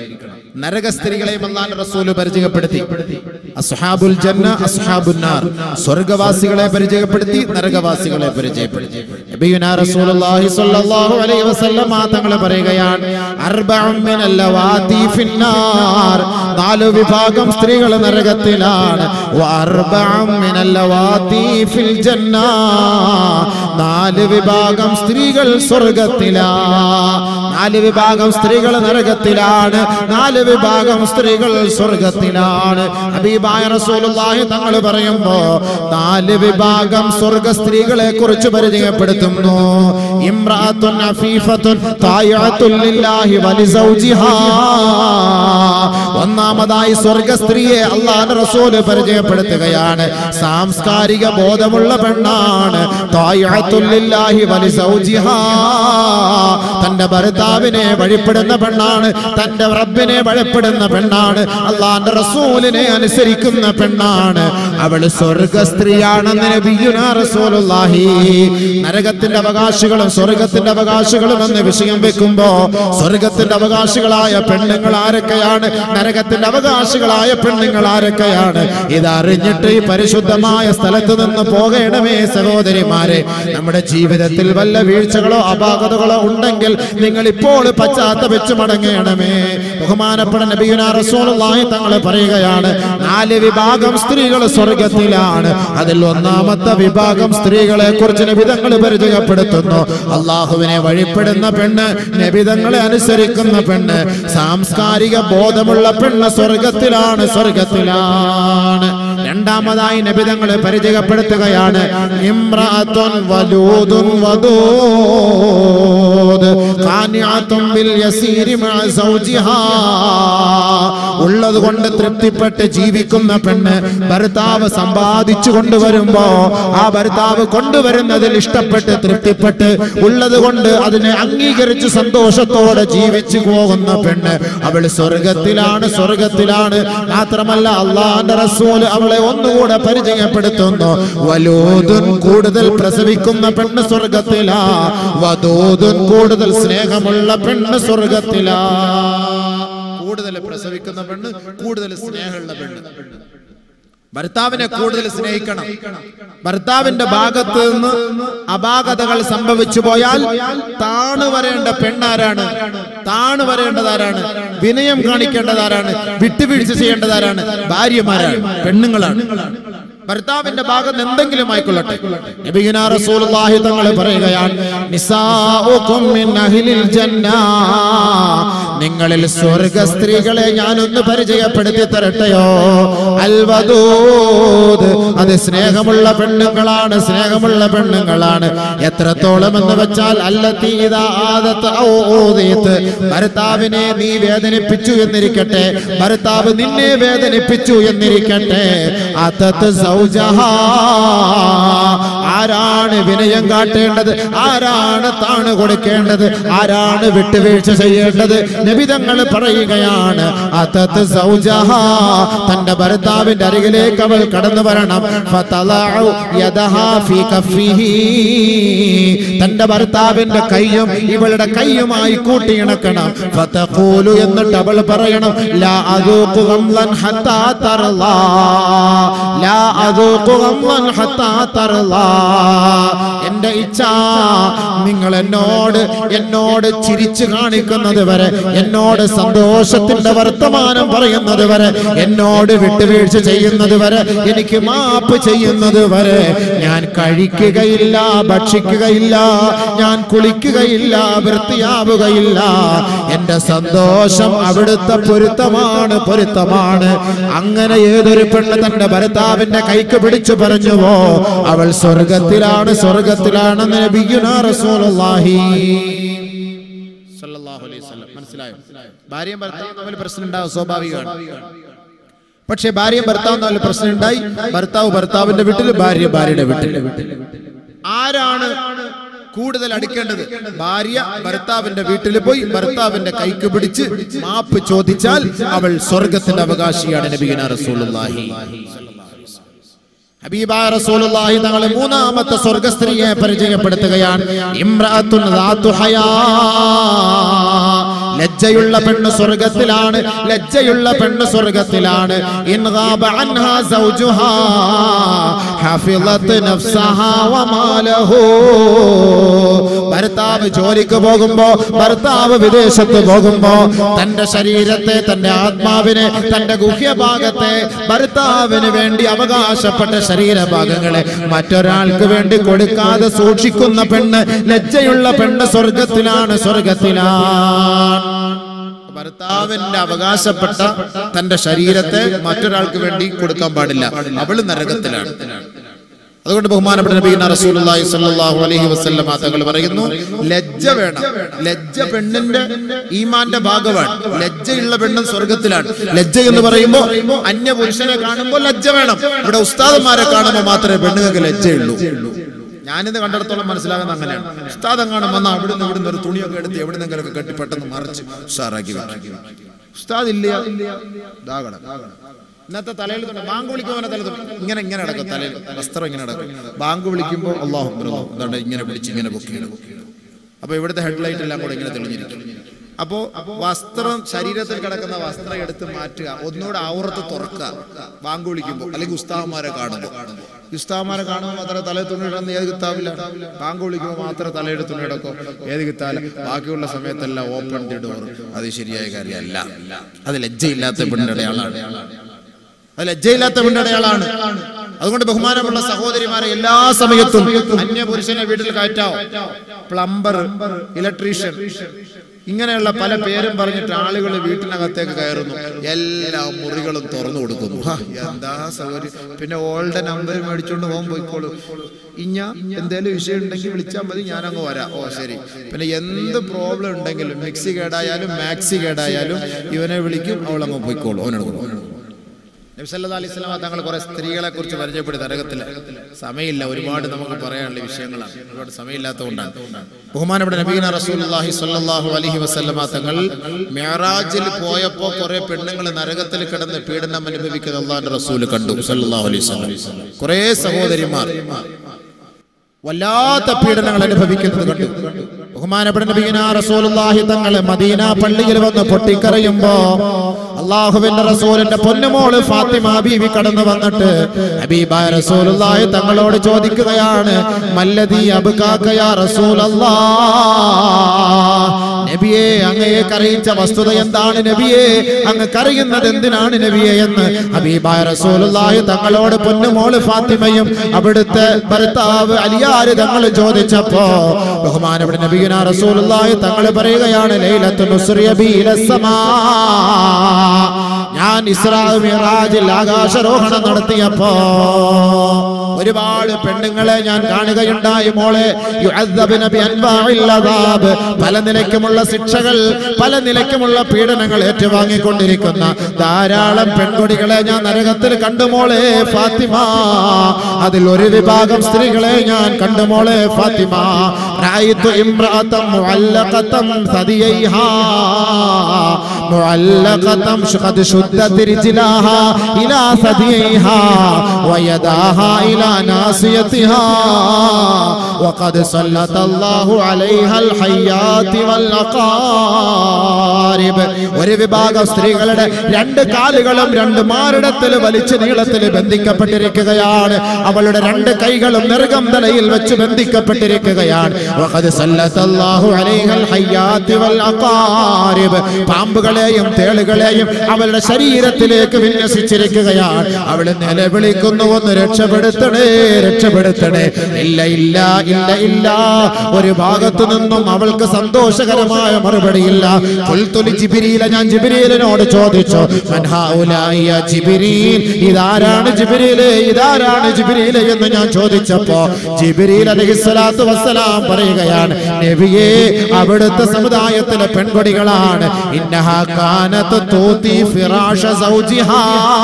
നരക സ്ത്രീകളെയും അള്ളാൻ റസൂല് പരിചയപ്പെടുത്തി അസ്ഹാബുൽ ജന്ന അസ്ഹാബുൻ നാർ സ്വർഗവാസികളെ പരിചയപ്പെടുത്തി നരകവാസികളെ പരിചയപ്പെടുത്തി നബിയുനാ റസൂലുള്ളാഹി സ്വല്ലല്ലാഹു അലൈഹി വസല്ലം തങ്ങൾ പറയുകയാണ് അർബഉം മിനൽ ലവാതി ഫിന്നാർ നാല് വിഭാഗം സ്ത്രീകൾ നരകത്തിലാണ് വഅർബഉം മിനൽ ലവാതി ഫിൽ ജന്ന നാല് വിഭാഗം സ്ത്രീകൾ സ്വർഗത്തിലാ നാല് വിഭാഗം സ്ത്രീകൾ നരകത്തിലാണ് നാല് വിഭാഗം സ്ത്രീകൾ സ്വർഗത്തിലാണ് ഹബീബായ റസൂലുള്ളാഹി തങ്ങൾ പറയുമ്പോ നാല് വിഭാഗം സ്വർഗ സ്ത്രീകളെ കുറിച്ച് പരിചയപ്പെടുത്തുന്നു ഇമ്രാത്തുൻ അഫീഫത്തുൻ തായഅത്തുൻ ലില്ലാഹി വലിസൗജിഹാ ഒന്നാമതായി സ്വർഗ സ്ത്രീയെ അള്ളാഹ് റസൂല് പരിചയപ്പെടുത്തുകയാണ് സാംസ്കാരിക ബോധമുള്ള പെണ്ണാണ് തായഅത്തുൻ ലില്ലാഹി വലിസൗജിഹാ തന്റെ ഭർത്താവിനെ വഴിപ്പെടുന്ന പെണ്ണാണ് തന്റെ റബ്ബിനെ വഴിപ്പെടുന്ന പെണ്ണാണ് അള്ളാന്റെ റസൂലിനെ അനുസരിക്കുന്ന പെണ്ണാണ് അവള് സ്വർഗ സ്ത്രീയാണെന്ന് നബിയുനാ റസൂലുള്ളാഹി നരകത്തിന്റെ അവകാശികളും സ്വർഗത്തിന്റെ അവകാശികളും എന്ന് വിഷയം വെക്കുമ്പോ സ്വർഗത്തിന്റെ അവകാശികളായ പെണ്ണുങ്ങൾ ആരൊക്കെയാണ് നരകത്തിന്റെ അവകാശികളായ പെണ്ണുങ്ങൾ ആരൊക്കെയാണ് ഇതറിഞ്ഞിട്ട് ഈ പരിശുദ്ധമായ സ്ഥലത്ത് നിന്ന് പോകണമേ സഹോദരിമാരെ നമ്മുടെ ജീവിതത്തിൽ വല്ല വീഴ്ചകളോ അപാകതകളോ ഉണ്ടെങ്കിൽ നിങ്ങൾ ഇപ്പോൾ പശ്ചാത്തപിച്ച് മടങ്ങണമേ ബഹുമാനപ്പെട്ട നബിയുന റസൂലുള്ളാഹി തങ്ങൾ പറയുകയാണ് നാല് വിഭാഗം സ്ത്രീകൾ സ്വർഗത്തിലാണ് അതിൽ ഒന്നാമത്തെ വിഭാഗം സ്ത്രീകളെ കുറിച്ച് നബിതങ്ങൾ പരിചയപ്പെടുത്തുന്നു അള്ളാഹുവിനെ വഴിപ്പെടുന്ന പെണ്ണ് നബിതങ്ങളെ അനുസരിക്കുന്ന പെണ്ണ് സാംസ്കാരിക ബോധമുള്ള പെണ്ണ് സ്വർഗത്തിലാണ് സ്വർഗത്തിലാണ് രണ്ടാമതായി നബിതങ്ങളെ പരിചയപ്പെടുത്തുകയാണ് ഇമ്രാത്തുൻ വലൂദുൻ വദൂദ് ഖാനിഅത്തുൻ ബിൽ യസീരി മഅ സൗജിഹാ ഉള്ളത് കൊണ്ട് തൃപ്തിപ്പെട്ട് ജീവിക്കുന്ന പെണ്ണ് ഭർത്താവ് സമ്പാദിച്ചു കൊണ്ടുവരുമ്പോ ആ ഭർത്താവ് കൊണ്ടുവരുന്നതിൽ ഇഷ്ടപ്പെട്ട് തൃപ്തിപ്പെട്ട് ഉള്ളത് കൊണ്ട് അതിനെ അംഗീകരിച്ച് സന്തോഷത്തോടെ ജീവിച്ചു പോകുന്ന പെണ്ണ് അവൾ സ്വർഗത്തിലാണ് സ്വർഗത്തിലാണ് മാത്രമല്ല അള്ളാന്റെ റസൂല് അവളെ ഒന്നുകൂടെ പരിചയപ്പെടുത്തുന്നു വലൂതുൻ കൂടുതൽ പ്രസവിക്കുന്ന പെണ്ണ് സ്വർഗത്തിലാ വധൂതുൻ കൂടുതൽ സ്നേഹമുള്ള പെണ്ണ് സ്വർഗത്തിലാ കൂടുതൽ പ്രസവിക്കുന്ന പെണ്ണ് കൂടുതൽ സ്നേഹമുള്ള പെണ്ണ് ഭർത്താവിനെ കൂടുതൽ സ്നേഹിക്കണം ഭർത്താവിന്റെ ഭാഗത്ത് നിന്ന് അപാകതകൾ സംഭവിച്ചു പോയാൽ താണു വരേണ്ട പെണ്ണാരാണ് താണു വരേണ്ടതാരാണ് വിനയം കാണിക്കേണ്ടതാരാണ് വിട്ടുവീഴ്ച ചെയ്യേണ്ടതാരാണ് ഭാര്യമാരാണ് പെണ്ണുങ്ങളാണ് ഭർത്താവിന്റെ ഭാഗത്ത് എന്തെങ്കിലും ആയിക്കൊള്ളട്ടെ നബിയുനാ റസൂലുള്ളാഹി തങ്ങൾ പറയുകയാണ് നിസാഉകും മിൻ അഹ്ലിൽ ജന്ന നിങ്ങളിൽ സ്വർഗ സ്ത്രീകളെ ഞാനൊന്ന് പരിചയപ്പെടുത്തി തരട്ടെയോ അൽവദൂദ് അത് സ്നേഹമുള്ള പെണ്ണുങ്ങളാണ് സ്നേഹമുള്ള പെണ്ണുങ്ങളാണ് എത്രത്തോളം എന്ന് വെച്ചാൽ അല്ലത്തി ഇദാ ആദത്ത് ഔ ഊദീത്ത് ഭർത്താവിനെ നീ വേദനിപ്പിച്ചു എന്നിരിക്കട്ടെ ഭർത്താവ് നിന്നെ വേദനിപ്പിച്ചു എന്നിരിക്കട്ടെ അതത്ത് സൗജഹാ ആരാണ് വിനയം കാട്ടേണ്ടത് ആരാണ് താണ് കൊടുക്കേണ്ടത് ആരാണ് വിട്ടുവീഴ്ച ചെയ്യേണ്ടത് നബിതങ്ങൾ പറയുകയാണ് അതത്ത് സൗജഹാ തന്റെ ഭർത്താവിന്റെ അരികിലേക്ക് അവൾ കടന്നു വരണം ഫതലഉ യദഹാ ഫീ കഫിഹി തന്റെ ഭർത്താവിന്റെ കൈയും ഇവളുടെ കൈയുമായി കൂട്ടിയിണക്കണം ഫതഖൂലു എന്നിട്ട് അവൾ പറയണം ലാ അദൂഖു ഗംലൻ ഹത്താ തർലാ ലാ അദൂഖു ഗംലൻ ഹത്താ തർലാ എന്റെ ഇച്ഛ നിങ്ങൾ എന്നോട് എന്നോട് ചിരിച്ചു കാണിക്കുന്നത് വരെ എന്നോട് സന്തോഷത്തിന്റെ വർത്തമാനം പറയുന്നത് വരെ എന്നോട് വിട്ടുവീഴ്ച ചെയ്യുന്നത് വരെ എനിക്ക് മാപ്പ് ചെയ്യുന്നത് വരെ ഞാൻ കഴിക്കുകയില്ല ഭക്ഷിക്കുകയില്ല ഞാൻ കുളിക്കുകയില്ല വൃത്തിയാവുകയില്ല എന്റെ സന്തോഷം അവിടുത്തെ പൊരുത്തമാണ് പൊരുത്തമാണ് അങ്ങനെ ഏതൊരു പെണ്ണ് തന്റെ ഭർത്താവിന്റെ കൈക്ക് പിടിച്ചു പറഞ്ഞുവോ അവൾ സ്വർഗത്തിലാണ് സ്വർഗത്തിലാണെന്ന് നബിയുനാ റസൂലുള്ളാഹി സല്ലല്ലാഹു അലൈഹി വസല്ലം മനസ്സിലായോ ഭാര്യയും ഭർത്താവും തമ്മിൽ പ്രശ്നം ഉണ്ടാവും സ്വാഭാവികമാണ് പക്ഷേ ഭാര്യയും ഭർത്താവും തമ്മിൽ പ്രശ്നം ഉണ്ടായി ഭർത്താവ് ഭർത്താവിന്റെ വീട്ടിൽ ഭാര്യ ഭാര്യയുടെ വീട്ടിൽ ആരാണ് കൂടുതൽ അടിക്കേണ്ടത് ഭാര്യ ഭർത്താവിന്റെ വീട്ടിൽ പോയി ഭർത്താവിന്റെ കൈക്ക് പിടിച്ച് മാപ്പ് ചോദിച്ചാൽ അവൾ സ്വർഗത്തിന്റെ അവകാശിയാണ് നബിഗന റസൂലുള്ളാഹി ഹബീബായ റസൂലുള്ളാഹി തങ്ങളെ മൂന്നാമത്തെ സ്വർഗസ്ത്രീയെ പരിചയപ്പെടുത്തുകയാണ് ഇമ്രാത്തുൻ ദാത്തു ഹയാ ലജ്ജയുള്ള പെണ്ണ് സ്വർഗത്തിലാണ് ലജ്ജയുള്ള പെണ്ണ് സ്വർഗത്തിലാണ് ഇൻ ഗാബ അൻഹാ സൗജുഹാ ഹഫിളത്ത് നഫ്സഹാ വമാലഹു ഭർത്താവ് ജോലിക്ക് പോകുമ്പോ ഭർത്താവ് വിദേശത്ത് പോകുമ്പോ തന്റെ ശരീരത്തെ തന്റെ ആത്മാവിനെ തന്റെ ഗുഹ്യഭാഗത്തെ ഭർത്താവിന് വേണ്ടി അവകാശപ്പെട്ട ശരീരഭാഗങ്ങളെ മറ്റൊരാൾക്ക് വേണ്ടി കൊടുക്കാതെ സൂക്ഷിക്കുന്ന പെണ്ണ് ലജ്ജയുള്ള പെണ്ണ് സ്വർഗത്തിലാണ് സ്വർഗത്തിലാണ് ഭർത്താവിന്റെ അവകാശപ്പെട്ട തന്റെ ശരീരത്തെ മറ്റൊരാൾക്ക് വേണ്ടി കൊടുക്കാൻ പാടില്ല അവള് നരകത്തിലാണ് അതുകൊണ്ട് ബഹുമാനപ്പെട്ട നബീന റസൂലുള്ളാഹി സ്വല്ലല്ലാഹു അലൈഹി വസല്ലം തങ്ങൾ പറയുന്നു ലജ്ജ വേണം ലജ്ജ പെണ്ണിന്റെ ഈമാന്റെ ഭാഗമാണ് ലജ്ജയുള്ള പെണ്ണ് സ്വർഗത്തിലാണ് ലജ്ജ എന്ന് പറയുമ്പോൾ അന്യ പുരുഷനെ കാണുമ്പോൾ ലജ്ജ വേണം ഇവിടെ ഉസ്താദന്മാരെ കാണുമ്പോൾ മാത്രമേ പെണ്ണുങ്ങൾക്ക് ലജ്ജയുള്ളൂ ഞാനിത് കണ്ടിടത്തോളം മനസ്സിലാകുന്ന അങ്ങനെയാണ് ഉസ്താദ് എങ്ങാനും വന്നാൽ അവിടുന്ന് ഇവിടുന്ന് ഒരു തുണിയൊക്കെ എടുത്ത് എവിടുന്നെങ്കിലൊക്കെ കെട്ടി പെട്ടെന്ന് മറിച്ച് ഉഷാറാക്കി വെക്കും. ഉസ്താദ് ഇല്ല ദാഗണം ഇന്നത്തെ തലയിൽ തന്നെ ബാങ്ക് വിളിക്കുമ്പോൾ തല തുണി ഇങ്ങനെ ഇങ്ങനെ നടക്കും തലയിൽ വസ്ത്രം ഇങ്ങനെ നടക്കും ബാങ്ക് വിളിക്കുമ്പോൾ അള്ളാഹു എന്താണ് ഇങ്ങനെ പിടിച്ച് ഇങ്ങനെ പൊക്കി അപ്പൊ ഇവിടുത്തെ ഹെഡ്ലൈറ്റ് എല്ലാം കൂടെ ഇങ്ങനെ തെളിഞ്ഞിരിക്കും അപ്പോ വസ്ത്രം ശരീരത്തിൽ കിടക്കുന്ന വസ്ത്രം എടുത്ത് മാറ്റുക ഒന്നുകൂടെ ഔറത്ത് തുറക്കുക ബാങ്ക് വിളിക്കുമ്പോൾ അല്ലെങ്കിൽ ഉസ്താവന്മാരെ കാണുമ്പോൾ ഉസ്താവന്മാരെ കാണുമ്പോൾ മാത്രമേ തല തുണിയിടുന്ന ഏത് കിത്താവില്ല ബാങ്ക് വിളിക്കുമ്പോൾ മാത്രമേ തലയുടെ തുണിയിടക്കോ ഏത് കിത്താല ബാക്കിയുള്ള സമയത്തെല്ലാം ഓപ്പൺ ദി ഡോർ അത് ശരിയായ കാര്യമല്ല അത് ലജ്ജയില്ലാത്ത പെണ്ണിന്റെ അടയാളാണ് അത് ലജ്ജയില്ലാത്ത പെണ്ണിന്റെ അടയാളാണ് അതുകൊണ്ട് ബഹുമാനമുള്ള സഹോദരിമാരെ എല്ലാ സമയത്തും അന്യ പുരുഷനെ വീട്ടിൽ കയറ്റാവോ പ്ലംബർ ഇലക്ട്രീഷ്യൻ ഇങ്ങനെയുള്ള പല പേരും പറഞ്ഞിട്ട് ആളുകൾ വീട്ടിനകത്തേക്ക് കയറുന്നു എല്ലാ മുറികളും തുറന്നു കൊടുക്കുന്നു ഹാ, എന്താ സൗകര്യം പിന്നെ ഓൾഡ് നമ്പർ മേടിച്ചോണ്ട് പോകാൻ പോയിക്കോളൂ ഇഞ്ഞ എന്തേലും വിഷയം ഉണ്ടെങ്കിൽ വിളിച്ചാൽ മതി ഞാൻ അങ്ങ് വരാം ഓ ശരി പിന്നെ എന്ത് പ്രോബ്ലം ഉണ്ടെങ്കിലും മിക്സി കേടായാലും മാക്സി കേടായാലും ഇവനെ വിളിക്കും അവളങ്ങ് പോയിക്കോളൂ അവനോട് കൊടുക്കും നബ്സല്ലാ അലൈഹി സ്വലാമ തങ്ങൾ കുറെ സ്ത്രീകളെ കുറിച്ച് പരിചയപ്പെടുത്തി നരകത്തിൽ സമയമില്ല ഒരുപാട് നമുക്ക് പറയാനുള്ള വിഷയങ്ങളാണ് ഒരുപാട് സമയമില്ലാത്തതുകൊണ്ടാണ് ബഹുമാനപ്പെട്ട നബീന റസൂലുള്ളാഹി സ്വല്ലല്ലാഹു അലൈഹി വസല്ലമ തങ്ങൾ മെഹറാജിൽ പോയപ്പോൾ കുറെ പെണ്ണുങ്ങൾ നരകത്തിൽ കിടന്ന് പീഡനം അനുഭവിക്കുന്ന അള്ളാഹിന്റെ റസൂൽ കണ്ടു സല്ലല്ലാഹു അലൈഹി വസല്ലം കുറെ സഹോദരിമാർ വല്ലാത്ത പീഡനങ്ങൾ അനുഭവിക്കുന്നത് കണ്ടു ബഹുമാനപ്പെട്ട നബീന റസൂലുള്ളാഹി തങ്ങളെ മദീന പള്ളിയിൽ വന്ന് പൊട്ടിക്കരയുമ്പോ അള്ളാഹുവിന്റെ റസൂലിന്റെ പൊന്നുമോള് ഫാത്തിമ ബീവി കടന്നു വന്നിട്ട് ഹബീബായ റസൂലുള്ളാഹി തങ്ങളോട് ചോദിക്കുകയാണ് മല്ലദീ അബ്കാക്കയാ റസൂലല്ലാ നബിയെ അങ്ങയെ കരയിച്ച വസ്തുത എന്താണ് നബിയെ അങ്ങ് കരയുന്നത് എന്തിനാണ് നബിയെ എന്ന് ഹബീബായ റസൂലുള്ളാഹി തങ്ങളോട് പൊന്നുമോള് ഫാത്തിമയും അവിടുത്തെ ഭർത്താവ് അലിയാര് തങ്ങൾ ചോദിച്ചപ്പോ ബഹുമാനപ്പെട്ട നബിയുന റസൂലുള്ളാഹി തങ്ങൾ പറയുകയാണ് ലൈലത്തു നുസ്രിയ ബീലസ്സമാ ഞാൻ ഇസ്രാ മിറാജിൽ ആകാശരോഹണം നടത്തിയപ്പോ ഒരുപാട് പെണ്ണുങ്ങളെ ഞാൻ കാണുകയുണ്ടായി മോളെ യുഅദ്ദബിന ബിഅൻവാഇൽ അദാബ്. പല നിലയ്ക്കുമുള്ള ശിക്ഷകൾ പല നിലയ്ക്കുമുള്ള പീഡനങ്ങൾ ഏറ്റുവാങ്ങിക്കൊണ്ടിരിക്കുന്ന ധാരാളം പെൺകൊടികളെ ഞാൻ നരകത്തിൽ കണ്ടു മോളെ ഫാത്തിമ അതിൽ ഒരു വിഭാഗം സ്ത്രീകളെ ഞാൻ കണ്ടു മോളെ ഫാത്തിമ റഅയ്തു ഇംറഅതൻ മുഅല്ലഖതൻ സദിയൈഹാ മുഅല്ലഖതൻ ഖദ് ശുദ്ദത് رجلاها إلى ثدييها ويداها إلى ناصيتها وقد سلط الله عليها الحيات والأقارب ഒരു വിഭാഗം സ്ത്രീകളുടെ രണ്ട് കാലുകളും രണ്ട് മാറിടത്തിൽ വലിച്ച് നീളത്തിൽ ബന്ധിക്കപ്പെട്ടിരിക്കുകയാണ് അവളുടെ രണ്ട് കൈകളും നെറുകം തലയിൽ വെച്ച് ബന്ധിക്കപ്പെട്ടിരിക്കുകയാണ് وقد سلط الله عليها الحيات والأقارب പാമ്പുകളെയും തേളുകളെയും അവളുടെ ശരീരത്തിലേക്ക് വിന്യസിച്ചിരിക്കുകയാണ് അവള് നിലവിളിക്കുന്നു ഒന്ന് രക്ഷപ്പെടുത്തണേ രക്ഷപ്പെടുത്തണേ ഇല്ല ഇല്ല ഇല്ല ഇല്ല ഒരു ഭാഗത്തു നിന്നും അവൾക്ക് സന്തോഷകരമായ മറുപടിയില്ല പുൽത്തൊലി ജിബിരിയില ഞാൻ ജിബിരിയിലിനോട് ചോദിച്ചു "മൻ ഹൗലാഇ യാ ജിബിരീൽ ഇതാരാണ് ജിബിരിയിലെ ഇതാരാണ് ജിബിരിയിലെ എന്ന് ഞാൻ ചോദിച്ചപ്പോ ജിബിരിൽ അലഹിസ്സലാത്തു വസ്സലാം പറയുകയാണ് നബിയെ അവിടുത്തെ സമുദായത്തിലെ പെൺകൊടികളാണ് ഇന്നഹാ കാനത്ത് തൂത്തി ഫിറാഷ സൗജിഹാ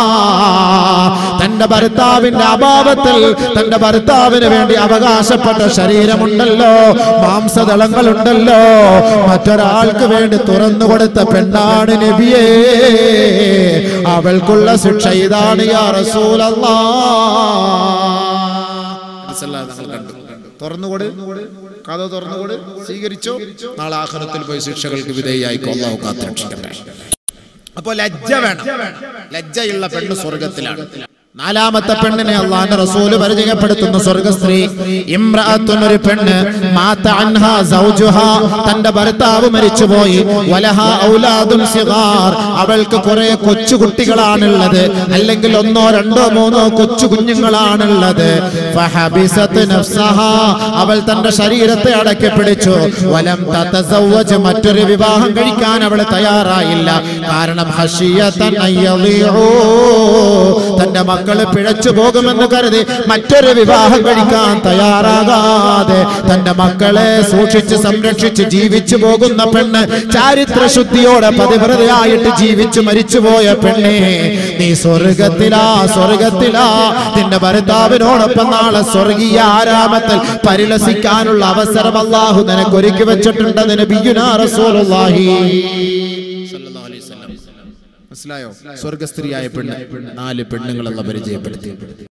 തന്റെ ഭർത്താവിന്റെ അഭാവത്തിൽ തന്റെ ഭർത്താവിന് വേണ്ടി അവകാശപ്പെട്ട ശരീരമുണ്ടല്ലോ മാംസദളങ്ങളുണ്ടല്ലോ മറ്റൊരാൾക്ക് വേണ്ടി തുറന്നു കൊടുത്ത പെണ്ണാണ് നബിയേ അവൾക്കുള്ള ശിക്ഷ ഇതാണ് യാ റസൂലല്ലാ തുറന്നുകൊട് കഥ തുറന്നുകൂട് സ്വീകരിച്ചോ നാളെ ആഖിറത്തിൽ പോയി ശിക്ഷകൾക്ക് വിധേയായിക്കോ അള്ളാഹു കാത്തുരക്ഷിക്കട്ടെ അപ്പോ ലജ്ജ വേണം ലജ്ജയുള്ള പെണ്ണ് സ്വർഗത്തിലാണ് നാലാമത്തെ പെണ്ണിനെ അള്ളാന്റെ റസൂല് പരിചയപ്പെടുത്തുന്ന സ്വർഗസ്ത്രീ ഇമ്രാത്തുൻ ഒരു പെണ്ണ് മാത അൻഹാ സൗജുഹാ തന്റെ ഭർത്താവ് മരിച്ചുപോയി വലഹ ഔലാദുൻ സിഗാർ അവൾക്ക് കുറെ കൊച്ചു കുട്ടികളാണുള്ളത് അല്ലെങ്കിൽ ഒന്നോ രണ്ടോ മൂന്നോ കൊച്ചു കുഞ്ഞുങ്ങളാണുള്ളത് ഫഹബിസത്ത് നഫ്സഹാ അവൾ തന്റെ ശരീരത്തെ അടക്കി പിടിച്ചു വലം തതസവ്വജ് മറ്റൊരു വിവാഹം കഴിക്കാൻ അവൾ തയ്യാറായില്ല കാരണം ഹഷിയതൻ അയ്യളിഊ തന്റെ മക്കള് പിഴച്ചു പോകുമെന്ന് കരുതി മറ്റൊരു വിവാഹം കഴിക്കാൻ തയ്യാറാകാതെ തന്റെ മക്കളെ സൂക്ഷിച്ച് സംരക്ഷിച്ച് ജീവിച്ചു പോകുന്ന പെണ്ണ് ചാരിത്ര ശുദ്ധിയോടെ പതിവ്രതയായിട്ട് ജീവിച്ചു മരിച്ചുപോയ പെണ്ണെ നീ സ്വർഗത്തിലാ സ്വർഗത്തിലാ നിന്റെ ഭർത്താവിനോടൊപ്പം നാളെ സ്വർഗീയ ആരാമത്തിൽ പരിലസിക്കാനുള്ള അവസരം അള്ളാഹു നിനക്ക് ഒരുക്കി വെച്ചിട്ടുണ്ടെന്ന് ബിയുനാ റസൂലുള്ളാഹി സല്ലല്ലാഹു അലൈഹി വസല്ലം മനസ്സിലായോ സ്വർഗസ്ത്രീയായ പെണ്ണ് നാല് പെണ്ണുങ്ങളെല്ലാം പരിചയപ്പെടുത്തി